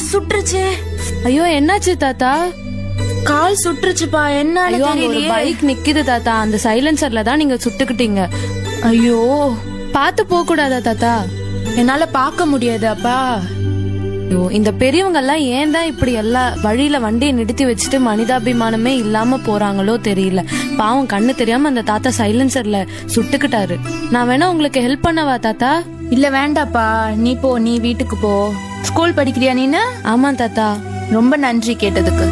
சுட்டுருச்சு ஐயோ என்னாச்சு தாத்தா கால் சுட்டுருச்சுப்பா என்னன்னு ஐயோ அங்க ஒரு தெரியலையே பைக் நிக்குது தாத்தா அந்த சைலன்சர்ல தான் நீங்க சுட்டுக்கிட்டீங்க ஐயோ பார்த்து போக கூடாதா தாத்தா என்னால பார்க்க முடியாது அப்பா ஐயோ இந்த பெரியவங்க எல்லாம் ஏன் தான் இப்படி எல்லா வழியில வண்டியை நிறுத்தி வச்சுட்டு மனிதாபிமானமே இல்லாம போறாங்களோ தெரியல பாவம் கண்ணு தெரியாம அந்த தாத்தா சைலன்சர்ல சுட்டுக்கிட்டாரு நான் வேணா உங்களுக்கு ஹெல்ப் பண்ணவா தாத்தா இல்ல வேண்டாப்பா நீ போ நீ வீட்டுக்கு போ ஸ்கூல் படிக்கிறியா நீனு ஆமா தாத்தா ரொம்ப நன்றி கேட்டதுக்கு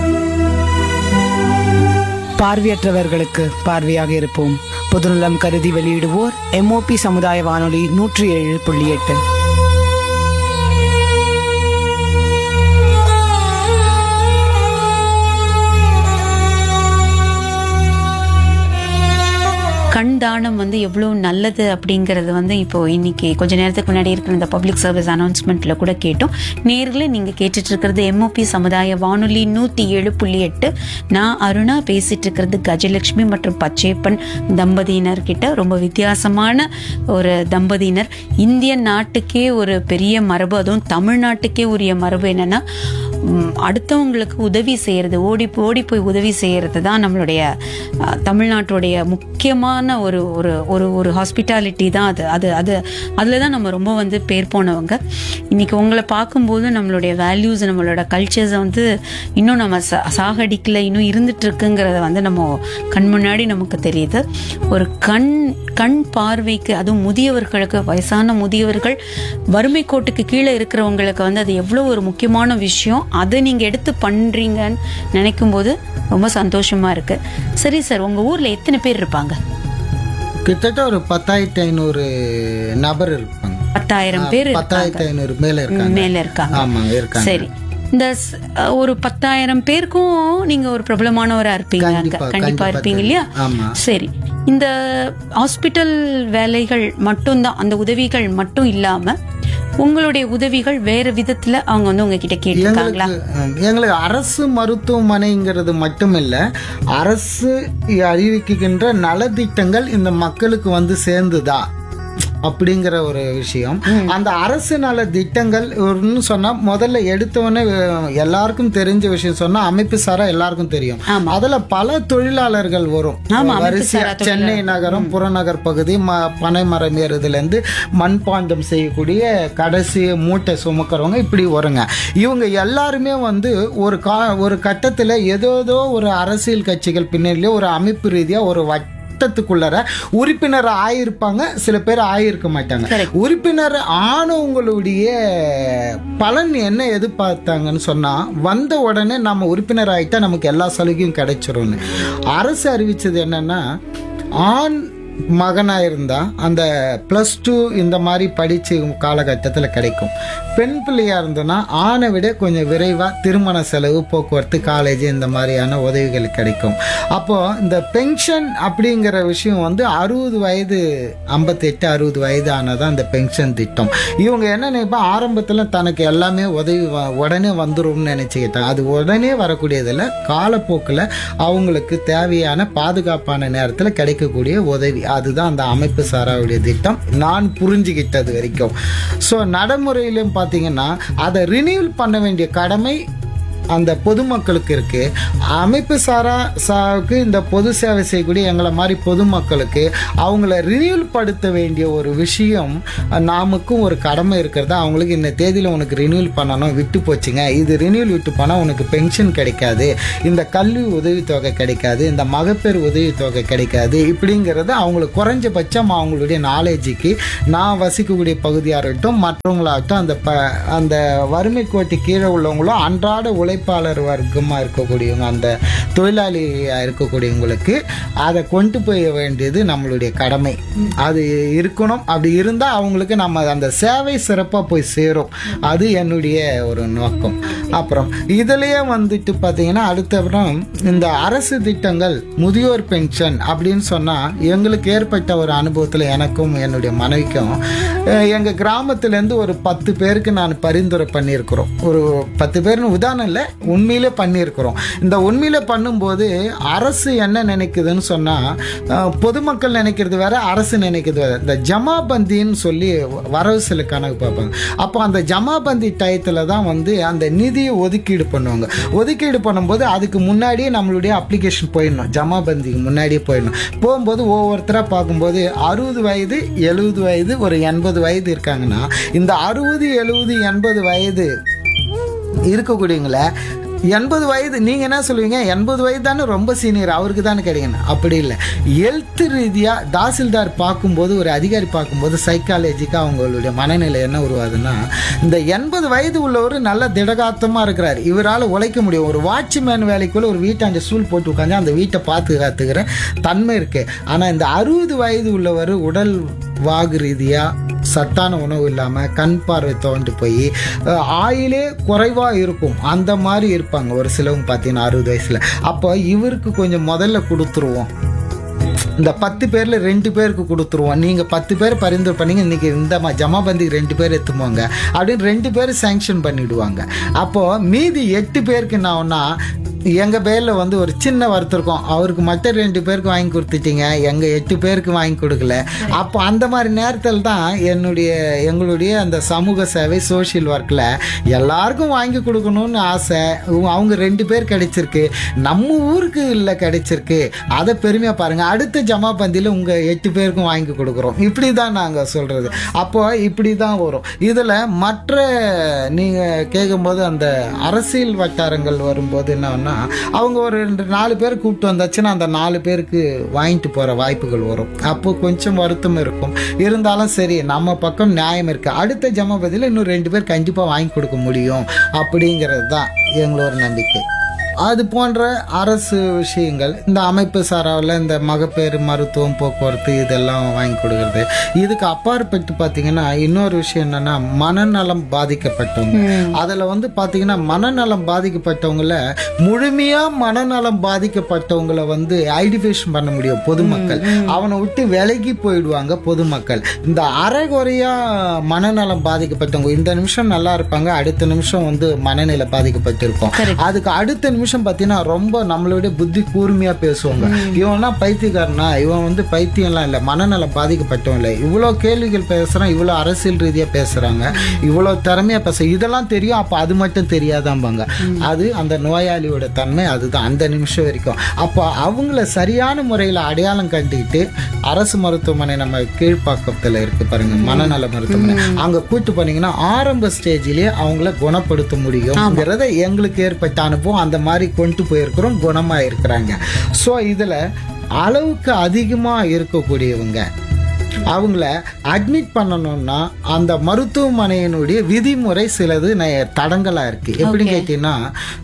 பார்வையற்றவர்களுக்கு பார்வையாக இருப்போம் பொதுநலம் கருதி வெளியிடுவோர் எம்ஓபி சமுதாய வானொலி நூற்றி ஏழு புள்ளி எட்டு கண் தானம் வந்து எவ்வளோ நல்லது அப்படிங்கிறது வந்து இப்போ இன்னைக்கு கொஞ்ச நேரத்துக்கு முன்னாடி இருக்கிற இந்த பப்ளிக் சர்வீஸ் அனௌன்ஸ்மெண்ட்ல கூட கேட்டோம் நேரில் நீங்க கேட்டுட்டு இருக்கிறது எம்ஓபி சமுதாய வானொலி நூத்தி ஏழு புள்ளி எட்டு நான் அருணா பேசிட்டு இருக்கிறது கஜலட்சுமி மற்றும் பச்சையப்பன் தம்பதியினர் கிட்ட ரொம்ப வித்தியாசமான ஒரு தம்பதியினர் இந்திய நாட்டுக்கே ஒரு பெரிய மரபு அதுவும் தமிழ்நாட்டுக்கே உரிய மரபு என்னன்னா ம், அடுத்தவங்களுக்கு உதவி செய்யறது ஓடி ஓடி போய் உதவி செய்யறது தான் நம்மளுடைய அஹ், தமிழ்நாட்டுடைய முக்கியமான ஒரு ஒரு ஒரு ஒரு ஹாஸ்பிட்டாலிட்டி தான் அது அது அது அதில் தான் நம்ம ரொம்ப வந்து பேர் போனவங்க இன்னைக்கு உங்களை பார்க்கும்போது நம்மளுடைய வேல்யூஸ் நம்மளோட கல்ச்சர்ஸை வந்து இன்னும் நம்ம சா- சாகடிக்கல இன்னும் இருந்துட்டு இருக்குங்கிறத வந்து நம்ம கண் முன்னாடி நமக்கு தெரியுது ஒரு கண் கண் பார்வைக்கு அதுவும் முதியவர்களுக்கு வயசான முதியவர்கள் வறுமை கோட்டுக்கு கீழே இருக்கிறவங்களுக்கு வந்து அது எவ்வளோ ஒரு முக்கியமான விஷயம் அதை நீங்கள் எடுத்து பண்ணுறீங்கன்னு நினைக்கும் போது ரொம்ப சந்தோஷமா இருக்கு சரி சார் உங்க ஊர்ல எத்தனை பேர் இருப்பாங்க கிட்டத்தட்ட ஒரு பத்தாயிரத்தி ஐநூறு நபர் இருப்பாங்க பத்தாயிரம் பேர் பத்தாயிரத்தி ஐநூறு மேல இருக்காங்க மேல இருக்காங்க ஆமாங்க இருக்காங்க சரி இந்த ஸ்- ஒரு பத்தாயிரம் பேருக்கும் நீங்க ஒரு பிரபலமானவரா இருப்பீங்க அங்க. கண்டிப்பா, கண்டிப்பா கண்டிப்பா இருப்பீங்க தெரியும். இல்லையா ஆமா. சரி இந்த ஹாஸ்பிட்டல் வேலைகள் மட்டும்தான் அந்த உதவிகள் மட்டும் இல்லாம உங்களுடைய உதவிகள் வேற விதத்துல அவங்க வந்து உங்ககிட்ட கேட்டிருக்காங்களா எங்களுக்கு அஹ், எங்களுக்கு அரசு மருத்துவமனைங்கிறது மட்டுமில்ல அரசு அறிவிக்கின்ற நலத்திட்டங்கள் இந்த மக்களுக்கு வந்து சேர்ந்துதா அப்படிங்கிற ஒரு விஷயம் அந்த அரசு நல திட்டங்கள் ஒன்னு சொன்னா முதல்ல எடுத்தவொடனே அஹ், எல்லாருக்கும் தெரிஞ்ச விஷயம் சொன்னா அமைப்பு சாரா எல்லாருக்கும் தெரியும் அதுல பல தொழிலாளர்கள் வரும் வரிசையா சென்னை நகரம் புறநகர் பகுதி ம பனைமரம் ஏறுதுல இருந்து மண்பாண்டம் செய்யக்கூடிய கடைசி மூட்டை சுமக்கிறவங்க இப்படி வருங்க இவங்க எல்லாருமே வந்து ஒரு கா ஒரு கட்டத்துல ஏதோ ஏதோ ஒரு அரசியல் கட்சிகள் பின்னணியிலே ஒரு அமைப்பு ரீதியா ஒரு வட்டத்துக்குள்ளர உறுப்பினர் ஆயிருப்பாங்க சில பேர் ஆயிருக்க மாட்டாங்க உறுப்பினர் ஆனவங்களுடைய பலன் என்ன எதிர்பார்த்தாங்கன்னு சொன்னா வந்த உடனே நம்ம உறுப்பினர் ஆயிட்டா நமக்கு எல்லா சலுகையும் கிடைச்சிரும்னு அரசு அறிவிச்சது என்னன்னா ஆண் மகனா இருந்தா அந்த ப்ளஸ் டூ இந்த மாதிரி படிச்சு காலகட்டத்தில் கிடைக்கும் பெண் பிள்ளையா இருந்தோன்னா ஆணை விட கொஞ்சம் விரைவா திருமண செலவு போக்குவரத்து காலேஜ் இந்த மாதிரியான உதவிகள் கிடைக்கும் அப்போ இந்த பென்ஷன் அப்படிங்கிற விஷயம் வந்து அறுபது வயது ஐம்பத்தெட்டு அறுபது வயது ஆனதான் இந்த பென்ஷன் திட்டம் இவங்க என்ன நினைப்பா ஆரம்பத்தில் தனக்கு எல்லாமே உதவி வ- உடனே வந்துரும்னு நினைச்சுக்கிட்டாங்க அது உடனே வரக்கூடியதில்ல காலப்போக்கில் அவங்களுக்கு தேவையான பாதுகாப்பான நேரத்தில் கிடைக்கக்கூடிய உதவி அதுதான் அந்த அமைப்பு சாராவுடைய திட்டம் நான் புரிஞ்சுக்கிட்டது வரைக்கும் ஸோ நடைமுறையிலும் பார்த்தீங்கன்னா அதை ரினியூல் பண்ண வேண்டிய கடமை அந்த பொதுமக்களுக்கு இருக்கு அமைப்பு சாரா சாவுக்கு இந்த பொது சேவை செய்யக்கூடிய எங்களை மாதிரி பொதுமக்களுக்கு அவங்கள ரினியூல் படுத்த வேண்டிய ஒரு விஷயம் நாமுக்கும் ஒரு கடமை இருக்கிறதா அவங்களுக்கு இந்த தேதியில் உனக்கு ரினியூல் பண்ணணும் விட்டு போச்சுங்க இது ரினியூல் விட்டு போனால் உனக்கு பென்ஷன் கிடைக்காது இந்த கல்வி உதவித்தொகை கிடைக்காது இந்த மகப்பேறு உதவித்தொகை கிடைக்காது இப்படிங்கிறது அவங்களுக்கு குறைஞ்சபட்சம் அவங்களுடைய நாலேஜுக்கு நான் வசிக்கக்கூடிய பகுதியாக இருக்கட்டும் மற்றவங்களாகட்டும் அந்த ப அந்த வறுமை கோட்டு கீழே உள்ளவங்களும் அன்றாட உழைப்பாளர் வர்க்கமாக இருக்கக்கூடியவங்க அந்த தொழிலாளியாக இருக்கக்கூடியவங்களுக்கு அதை கொண்டு போய் வேண்டியது நம்மளுடைய கடமை அது இருக்கணும் அப்படி இருந்தால் அவங்களுக்கு நம்ம அந்த சேவை சிறப்பாக போய் சேரும் அது என்னுடைய ஒரு நோக்கம் அப்புறம் இதுலயே வந்துட்டு பார்த்தீங்கன்னா அடுத்தப்புறம் இந்த அரசு திட்டங்கள் முதியோர் பென்ஷன் அப்படின்னு சொன்னால் எங்களுக்கு ஏற்பட்ட ஒரு அனுபவத்தில் எனக்கும் என்னுடைய மனைவிக்கும் அஹ், எங்க கிராமத்துலேருந்து ஒரு பத்து பேருக்கு நான் பரிந்துரை பண்ணியிருக்கிறோம் ஒரு பத்து பேர்னு உதாரணம் இல்லை உண்மையிலே பண்ணியிருக்கிறோம் இந்த உண்மையில பண்ணும்போது அரசு என்ன நினைக்குதுன்னு சொன்னா அஹ், பொதுமக்கள் நினைக்கிறது வேற அரசு நினைக்கிறது வேற இந்த ஜமாபந்தின்னு சொல்லி வரவு செலவு கணக்கு பார்ப்பாங்க அப்போ அந்த ஜமாபந்தி டயத்தில் தான் வந்து அந்த நிதியை ஒதுக்கீடு பண்ணுவாங்க ஒதுக்கீடு பண்ணும்போது அதுக்கு முன்னாடியே நம்மளுடைய அப்ளிகேஷன் போயிடணும் ஜமாபந்திக்கு முன்னாடியே போயிடணும் போகும்போது ஒவ்வொருத்தராக பார்க்கும்போது அறுபது வயது எழுபது வயது ஒரு எண்பது வயது இருக்காங்கன்னா இந்த அறுபது எழுபது எண்பது வயது இருக்கக்கூடியவங்கள எண்பது வயது நீங்க என்ன சொல்லுவீங்க எண்பது வயது தானே ரொம்ப சீனியர் அவருக்கு தானே கிடைக்கணும் அப்படி இல்லை ஹெல்த் ரீதியா தாசில்தார் பார்க்கும்போது ஒரு அதிகாரி பார்க்கும்போது சைக்காலஜிக்கா அவங்களுடைய மனநிலை என்ன உருவாதுன்னா இந்த எண்பது வயது உள்ளவர் நல்ல திடகாத்தமா இருக்கிறார் இவரால் உழைக்க முடியும் ஒரு வாட்ச்மேன் வேலைக்குள்ள ஒரு வீட்டாண்ட ஸ்டூல் போட்டு உட்காந்து அந்த வீட்டை பாதுகாத்துக்கிற தன்மை இருக்கு ஆனா இந்த அறுபது வயது உள்ளவர் உடல் வாகு ரீதியா சத்தான உணவு இல்லாமல் கண் பார்வை தோண்டு போய் அஹ், ஆயிலே குறைவாக இருக்கும் அந்த மாதிரி இருப்பாங்க ஒரு சிலவங்க பார்த்தீங்கன்னா அறுபது வயசில் அப்போ இவருக்கு கொஞ்சம் முதல்ல கொடுத்துருவோம் இந்த பத்து பேர்ல ரெண்டு பேருக்கு கொடுத்துருவோம் நீங்க பத்து பேர் பரிந்துரை பண்ணீங்க இன்னைக்கு இந்த ம- ஜமாபந்தி ரெண்டு பேர் எத்துமோங்க அப்படின்னு ரெண்டு பேர் சாங்ஷன் பண்ணிடுவாங்க அப்போ மீதி எட்டு பேருக்கு என்ன ஆகும்னா எங்க பேர்ல வந்து ஒரு சின்ன வருத்தம் இருக்கும் அவருக்கு மட்டும் ரெண்டு பேருக்கு வாங்கி கொடுத்துட்டீங்க எங்க எட்டு பேருக்கு வாங்கி கொடுக்கல அப்போ அந்த மாதிரி நேரத்தில் தான் என்னுடைய எங்களுடைய அந்த சமூக சேவை சோஷியல் ஒர்க்கில் எல்லாருக்கும் வாங்கி கொடுக்கணும்னு ஆசை உ- அவங்க ரெண்டு பேர் கிடைச்சிருக்கு நம்ம ஊருக்கு இல்லை கிடைச்சிருக்கு அதை பெருமையாக பாருங்க அடுத்த ஜமாபந்தியில் உங்கள் எட்டு பேருக்கும் வாங்கி கொடுக்குறோம் இப்படி தான் நாங்கள் சொல்கிறது அப்போ இப்படி தான் வரும் இதில் மற்ற நீங்கள் கேட்கும்போது அந்த அரசியல் வட்டாரங்கள் வரும்போது என்னன்னா அவங்க ஒரு ரெண்டு நாலு பேர் கூப்பிட்டு வந்தாச்சுன்னா அந்த நாலு பேருக்கு வாங்கிட்டு போகிற வாய்ப்புகள் வரும் அப்போ கொஞ்சம் வருத்தம் இருக்கும் இருந்தாலும் சரி நம்ம பக்கம் நியாயம் இருக்கு அடுத்த ஜமாபதியில் இன்னும் ரெண்டு பேர் கண்டிப்பாக வாங்கி கொடுக்க முடியும் அப்படிங்கிறது தான் எங்களோட நம்பிக்கை அது போன்ற அரசு விஷயங்கள் இந்த அமைப்பு சாராவில் இந்த மகப்பேறு மருத்துவம் போக்குவரத்து இதெல்லாம் வாங்கி கொடுக்கறது இதுக்கு அப்பாற்பட்டு பார்த்தீங்கன்னா இன்னொரு விஷயம் என்னன்னா மனநலம் பாதிக்கப்பட்டவங்க அதில் வந்து பார்த்தீங்கன்னா மனநலம் பாதிக்கப்பட்டவங்கள முழுமையாக மனநலம் பாதிக்கப்பட்டவங்கள வந்து ஐடென்டிஃபிகேஷன் பண்ண முடியும் பொதுமக்கள் அவனை விட்டு விலகி போயிடுவாங்க பொதுமக்கள் இந்த அரைகுறையா மனநலம் பாதிக்கப்பட்டவங்க இந்த நிமிஷம் நல்லா இருப்பாங்க அடுத்த நிமிஷம் வந்து மனநிலை பாதிக்கப்பட்டிருக்கும் அதுக்கு அடுத்த நிமிஷம் பார்த்தீங்கன்னா ரொம்ப நம்மளோட புத்தி கூர்மையா பேசுவாங்க இவனா பைத்தியக்காரனா இவன் வந்து பைத்தியம்லாம் இல்லை மனநலம் பாதிக்கப்பட்டவன் இல்லை இவ்வளோ கேள்விகள் பேசுறான் இவ்வளோ அரசியல் ரீதியா பேசுறாங்க இவ்வளோ திறமையா பேச இதெல்லாம் தெரியும் அப்போ அது மட்டும் தெரியாதாம்பாங்க அது அந்த நோயாளியோட தன்மை அதுதான் அந்த நிமிஷம் வரைக்கும் அப்போ அவங்கள சரியான முறையில் அடையாளம் கண்டுக்கிட்டு அரசு மருத்துவமனை நம்ம கீழ்ப்பாக்கத்தில் இருக்கு பாருங்க மனநல மருத்துவமனை அங்க கூட்டு போனீங்கன்னா ஆரம்ப ஸ்டேஜ்லயே அவங்கள குணப்படுத்த முடியும்ங்கிறத எங்களுக்கு ஏற்பட்ட அனுபவம் அந்த மாதிரி கொண்டு போயிருக்கிறோம் குணமா இருக்கிறாங்க ஸோ இதுல அளவுக்கு அதிகமா இருக்கக்கூடியவங்க அவங்கள அட்மிட் பண்ணணும்னா அந்த மருத்துவமனையினுடைய விதிமுறை சிலது ந- தடங்கலா இருக்கு எப்படி கேட்டீங்கன்னா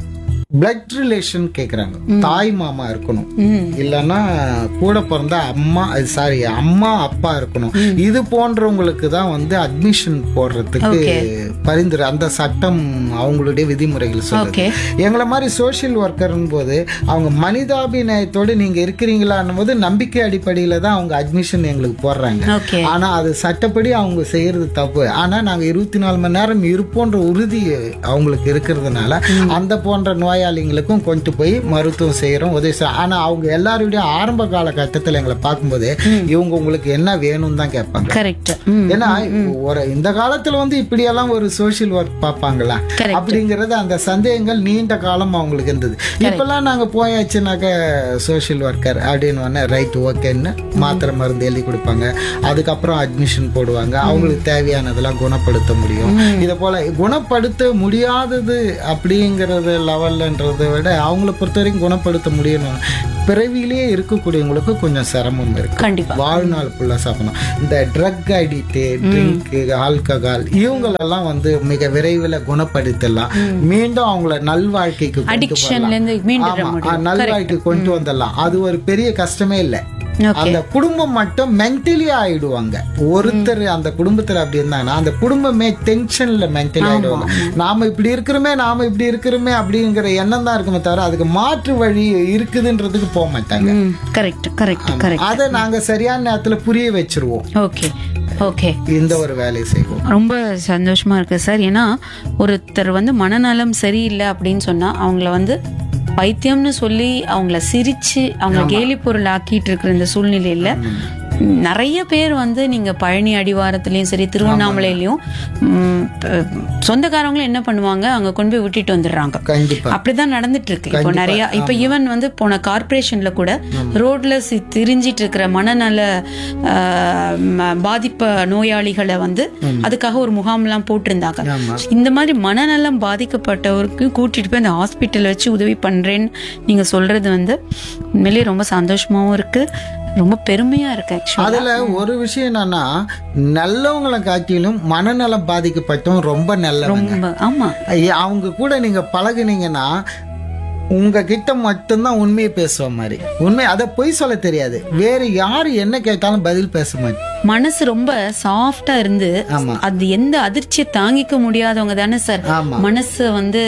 பிளட் ரிலேஷன் கேக்குறாங்க தாய் மாமா இருக்கணும் இல்லைன்னா கூட பிறந்த அம்மா சாரி அம்மா அப்பா இருக்கணும் இது போன்றவங்களுக்கு தான் வந்து அட்மிஷன் போடுறதுக்கு பரிந்துரை அந்த சட்டம் அவங்களுடைய விதிமுறைகள் சொல்லுது Okay. எங்களை மாதிரி சோஷியல் ஒர்க்கர்னு போது அவங்க மனிதாபிநயத்தோடு நீங்க இருக்கிறீங்களான்னும் போது நம்பிக்கை அடிப்படையில தான் அவங்க அட்மிஷன் எங்களுக்கு போடுறாங்க ஓகே ஆனா அது சட்டப்படி அவங்க செய்யறது தப்பு ஆனா நாங்க இருபத்தி நாலு மணி நேரம் இருப்போன்ற உறுதி அவங்களுக்கு இருக்கிறதுனால அந்த போன்ற நோயாளிகளுக்கும் கொண்டு போய் மருத்துவம் செய்யறோம் உதவி செய்யறோம் ஆனா அவங்க எல்லாருடைய ஆரம்ப காலகட்டத்தில் எங்களை பார்க்கும்போது இவங்க உங்களுக்கு என்ன வேணும்னு தான் கேட்பாங்க கரெக்ட் ஏன்னா ஒரு இந்த காலத்துல வந்து இப்படியெல்லாம் ஒரு சோஷியல் ஒர்க் பார்ப்பாங்களா Correct. அப்படிங்கறது அந்த சந்தேகங்கள் நீண்ட காலம் அவங்களுக்கு இருந்தது இப்பெல்லாம் நாங்க போயாச்சுனாக்க சோஷியல் ஒர்க்கர் அப்படின்னு உடனே ரைட் ஓகேன்னு மாத்திரை மருந்து எழுதி கொடுப்பாங்க அதுக்கப்புறம் அட்மிஷன் போடுவாங்க அவங்களுக்கு தேவையானதெல்லாம் குணப்படுத்த முடியும் இதை போல குணப்படுத்த முடியாதது அப்படிங்கறது லெவல்லன்றதை விட அவங்கள பொறுத்த வரைக்கும் குணப்படுத்த முடியணும் பிறவியிலேயே இருக்கக்கூடியவங்களுக்கு கொஞ்சம் சிரமம் இருக்கு கண்டிப்பா வாழ்நாள் ஃபுல்லா சாப்பிடணும் இந்த ட்ரக் அடிக்ட் ட்ரிங்க் ஆல்கஹால் இவங்களெல்லாம் வந்து மிக விரைவில் குணப்படுத்தலாம் மீண்டும் அவங்கள நல்வாழ்க்கைக்கு கொண்டு Addictionல வரலாம். இருந்து மீண்டுட ஆமா, முடியும். ஆ, நல்வாழ்க்கை கொண்டு வந்துடலாம் அது ஒரு பெரிய கஷ்டமே இல்லை ஓகே அந்த குடும்பம் மட்டும் மென்டலி ஆயிடுவாங்க ஒருத்தர் அந்த குடும்பத்துல அப்படி இருந்தாங்கன்னா அந்த குடும்பமே டென்ஷன்ல மென்டலி ஆயிடுவாங்க நாம இப்படி இருக்கிறோமே நாம இப்படி இருக்கிறோமே அப்படிங்கிற எண்ணம் தான் இருக்குமே தவிர அதுக்கு மாற்று வழி இருக்குதுன்றதுக்கு போக மாட்டாங்க கரெக்ட் கரெக்ட் கரெக்ட் அதை நாங்க சரியான நேரத்துல புரிய வச்சிருவோம் ஓகே ஓகே இந்த ஒரு வேலையை செய்வோம் ரொம்ப சந்தோஷமா இருக்கு சார் ஏன்னா ஒருத்தர் வந்து மனநலம் சரியில்லை அப்படின்னு சொன்னா அவங்கள வந்து பைத்தியம்னு சொல்லி அவங்கள சிரிச்சு அவங்கள கேலி பொருள் ஆக்கிட்டு இருக்கிற இந்த சூழ்நிலையில நிறைய பேர் வந்து நீங்க பழனி அடிவாரத்துலயும் சரி திருவண்ணாமலையிலயும் ம், ப- சொந்தக்காரங்களும் என்ன பண்ணுவாங்க அங்க கொண்டு போய் விட்டுட்டு வந்துடுறாங்க கண்டிப்பா அப்படிதான் நடந்துட்டு இருக்கு இப்போ நிறைய இப்ப ஈவன் வந்து போன கார்ப்பரேஷன்ல கூட ரோட்ல சி- திரிஞ்சிட்டு இருக்கிற மனநல ஆஹ், ம- பாதிப்பு நோயாளிகளை வந்து அதுக்காக ஒரு முகாம்லாம் போட்டிருந்தாங்க ஆமா. இந்த மாதிரி மனநலம் பாதிக்கப்பட்டவருக்கு கூட்டிட்டு போய் அந்த ஹாஸ்பிட்டல் வச்சு உதவி பண்றேன்னு நீங்க சொல்றது வந்து உண்மையிலேயே ரொம்ப சந்தோஷமாவும் இருக்கு ரொம்ப பெருமையா இருக்கு ஆக்சுவலா அதுல ஒரு விஷயம் என்னன்னா நல்லவங்களை காட்டிலும் மனநலம் பாதிக்கப்பட்டவங்க ரொம்ப நல்லவங்க ரொம்ப ஆமா ஐயா, அவங்க கூட நீங்க பழகுனீங்கன்னா உங்க கிட்ட மட்டும்தான் உண்மையை பேசுவ மாதிரி உண்மை அதை பொய் சொல்ல தெரியாது வேற யாரு என்ன கேட்டாலும் பதில் பேச மாட்டேன் மனசு ரொம்ப சாஃப்டா இருந்து ஆமா. அது எந்த அதிர்ச்சியை தாங்கிக்க முடியாதவங்க தானே சார் ஆமா. மனசு வந்து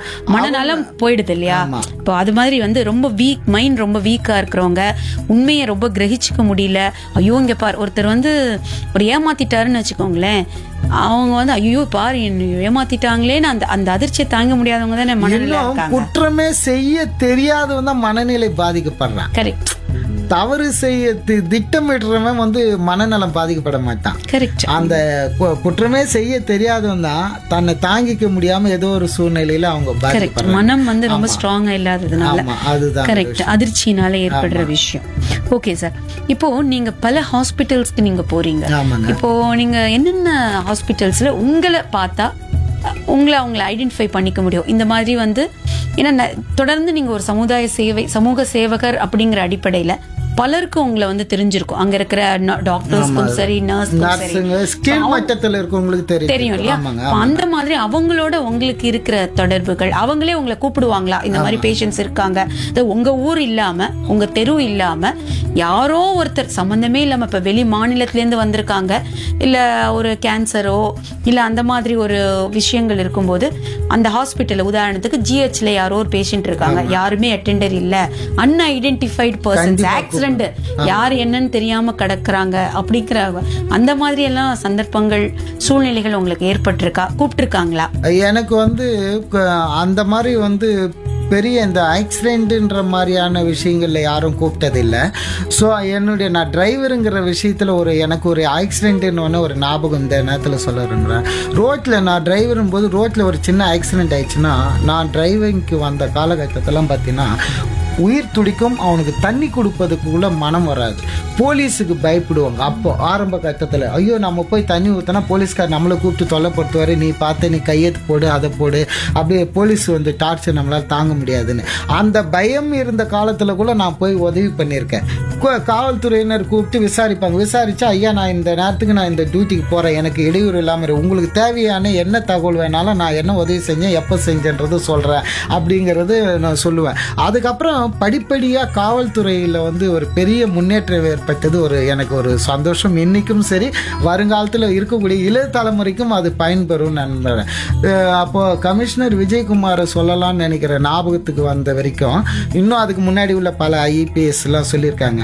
மனநலம் போயிடுது இல்லையா ஆமா. இப்போ அது மாதிரி வந்து ரொம்ப வீக் மைண்ட் ரொம்ப வீக்கா இருக்கிறவங்க உண்மையை ரொம்ப கிரகிச்சுக்க முடியல ஐயோ இங்க பார் ஒருத்தர் வந்து ஒரு ஏமாத்திட்டாருன்னு வச்சுக்கோங்களேன் அவங்க வந்து ஐயோ பாரு என்னை ஏமாத்திட்டாங்களேன்னு அந்த அந்த அதிர்ச்சியை தாங்க முடியாதவங்க தானே மனநிலை இன்னும் இருக்காங்க குற்றமே செய்ய தெரியாதவன் தான் மனநிலை பாதிக்கப்படுறான் கரெக்ட் தவறு செய்ய தி- திட்டமிடுறவன் வந்து மனநலம் பாதிக்கப்பட மாட்டான் கரெக்ட் அந்த கு- குற்றமே செய்ய தெரியாதவன் தான் தன்னை தாங்கிக்க முடியாம ஏதோ ஒரு சூழ்நிலையில அவங்க கரெக்ட் பாதிக்கப்படுறாங்க மனம் வந்து ரொம்ப ஸ்ட்ராங்கா இல்லாததுனால ஆமா அதுதான் கரெக்ட் அதிர்ச்சினால ஏற்படுற விஷயம் ஓகே சார் இப்போ நீங்க பல ஹாஸ்பிட்டல்ஸ்க்கு நீங்க போறீங்க ஆமாங்க இப்போ நீங்க என்னென்ன ஹாஸ்பிட்டல்ஸ்ல உங்களை பார்த்தா அஹ், உங்களை அவங்கள ஐடென்டிஃபை பண்ணிக்க முடியும் இந்த மாதிரி வந்து ஏன்னா ந- தொடர்ந்து நீங்க ஒரு சமுதாய சேவை சமூக சேவகர் அப்படிங்கிற அடிப்படையில பலருக்கு உங்களை வந்து தெரிஞ்சிருக்கும் அங்க இருக்கிற டாக்டர்ஸ்க்கும் சரி நர்ஸ்க்கும் சரி நர்ஸுங்க ஸ்கில் மட்டத்துல இருக்கவங்களுக்கு தெரியும் தெரியும் இல்லையா ஆமாங்க அப்ப அந்த மாதிரி அவங்களோட உங்களுக்கு இருக்கிற தொடர்புகள் அவங்களே உங்களை கூப்பிடுவாங்களா இந்த மாதிரி பேஷண்ட்ஸ் இருக்காங்க இது உங்க ஊர் இல்லாம உங்க தெரு இல்லாம யாரோ ஒருத்தர் சம்பந்தமே இல்லாம இப்ப வெளி மாநிலத்துல இருந்து வந்திருக்காங்க இல்ல ஒரு கேன்சரோ இல்ல அந்த மாதிரி ஒரு விஷயங்கள் இருக்கும்போது அந்த ஹாஸ்பிட்டல் உதாரணத்துக்கு ஜிஹெச்ல யாரோ ஒரு பேஷண்ட் இருக்காங்க யாருமே அட்டெண்டர் இல்ல அன்ஐடென்டிஃபைட் பர்சன்ஸ் ஆக்சிடென்ட் யார் என்னன்னு தெரியாம கிடக்குறாங்க அப்படிங்கிற அந்த மாதிரி எல்லாம் சந்தர்ப்பங்கள் சூழ்நிலைகள் உங்களுக்கு ஏற்பட்டிருக்கா கூப்பிட்டிருக்காங்களா எனக்கு வந்து க- அந்த மாதிரி வந்து பெரிய இந்த ஆக்சிடென்ட்ன்ற மாதிரியான விஷயங்கள்ல யாரும் கூப்பிட்டதில்லை ஸோ என்னுடைய நான் டிரைவருங்கிற விஷயத்தில் ஒரு எனக்கு ஒரு ஆக்சிடென்ட்னு ஒன்று ஒரு ஞாபகம் இந்த நேரத்தில் சொல்ல விரும்புகிறேன் ரோட்டில் நான் டிரைவரும் போது ரோட்டில் ஒரு சின்ன ஆக்சிடென்ட் ஆயிடுச்சுன்னா நான் டிரைவிங்க்கு வந்த காலகட்டத்திலாம் பார்த்தீங்கன்னா உயிர் துடிக்கும் அவனுக்கு தண்ணி கொடுப்பதுக்குள்ள மனம் வராது போலீஸுக்கு பயப்படுவாங்க அப்போ ஆரம்ப கட்டத்தில் ஐயோ நம்ம போய் தண்ணி ஊற்றினா போலீஸ்கார் நம்மளை கூப்பிட்டு தொல்லைப்படுத்துவார் நீ பார்த்து நீ கையெழுத்து போடு அதை போடு அப்படியே போலீஸ் வந்து டார்ச்சர் நம்மளால் தாங்க முடியாதுன்னு அந்த பயம் இருந்த காலத்தில் கூட நான் போய் உதவி பண்ணியிருக்கேன் கு- காவல்துறையினர் கூப்பிட்டு விசாரிப்பாங்க விசாரிச்சா ஐயா நான் இந்த நேரத்துக்கு நான் இந்த டியூட்டிக்கு போகிறேன் எனக்கு இடையூறு இல்லாமல் இரு. உங்களுக்கு தேவையான என்ன தகவல் வேணாலும் நான் என்ன உதவி செஞ்சேன் எப்போ செஞ்சேன்றது சொல்கிறேன் அப்படிங்கிறது நான் சொல்லுவேன் அதுக்கப்புறம் படிப்படியாக காவல்துறையில் வந்து ஒரு பெரிய முன்னேற்றம் ஏற்பட்டது ஒரு எனக்கு ஒரு சந்தோஷம் இன்னைக்கும் சரி வருங்காலத்தில் இருக்கக்கூடிய இளைய தலைமுறைக்கும் அது பயன்பெறும் நண்பர் அப்போ கமிஷனர் விஜயகுமாரை சொல்லலாம்னு நினைக்கிற ஞாபகத்துக்கு வந்த வரைக்கும் இன்னும் அதுக்கு முன்னாடி உள்ள பல ஐபிஎஸ்லாம் சொல்லியிருக்காங்க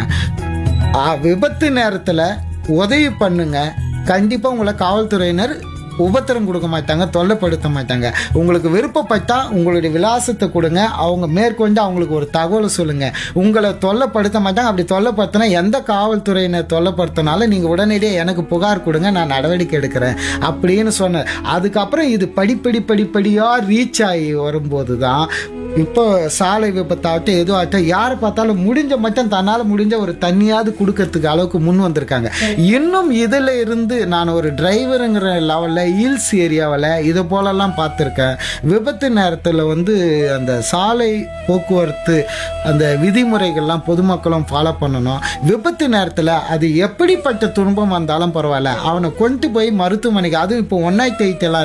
ஆ, விபத்து நேரத்தில் உதவி பண்ணுங்க கண்டிப்பாக உங்களை காவல்துறையினர் உபத்திரம் கொடுக்க மாட்டாங்க தொல்லைப்படுத்த மாட்டாங்க உங்களுக்கு விருப்பப்பட்டா உங்களுடைய விலாசத்தை கொடுங்க அவங்க மேற்கொண்டு அவங்களுக்கு ஒரு தகவல் சொல்லுங்க உங்களை தொல்லைப்படுத்த மாட்டாங்க அப்படி தொல்லைப்படுத்தினா எந்த காவல்துறையினர் தொல்லைப்படுத்தினாலும் நீங்க உடனடியாக எனக்கு புகார் கொடுங்க நான் நடவடிக்கை எடுக்கிறேன் அப்படின்னு சொன்னேன் அதுக்கப்புறம் இது படிப்படி படிப்படியா ரீச் ஆகி வரும்போது தான் இப்போ சாலை விபத்தாகட்டும் எதுவும் ஆகட்டும் யாரை பார்த்தாலும் முடிஞ்ச மட்டும் தன்னால் முடிஞ்ச ஒரு தண்ணியாவது கொடுக்கறதுக்கு அளவுக்கு முன் வந்திருக்காங்க இன்னும் இதில் இருந்து நான் ஒரு டிரைவருங்கிற லெவலில் ஹில்ஸ் ஏரியாவில் இது போலலாம் பார்த்துருக்கேன் விபத்து நேரத்தில் வந்து அந்த சாலை போக்குவரத்து அந்த விதிமுறைகள்லாம் பொதுமக்களும் ஃபாலோ பண்ணணும் விபத்து நேரத்தில் அது எப்படிப்பட்ட துன்பம் வந்தாலும் பரவாயில்ல அவனை கொண்டு போய் மருத்துவமனைக்கு அதுவும் இப்போ ஒன்னாயிரத்தி எயிட் எல்லாம்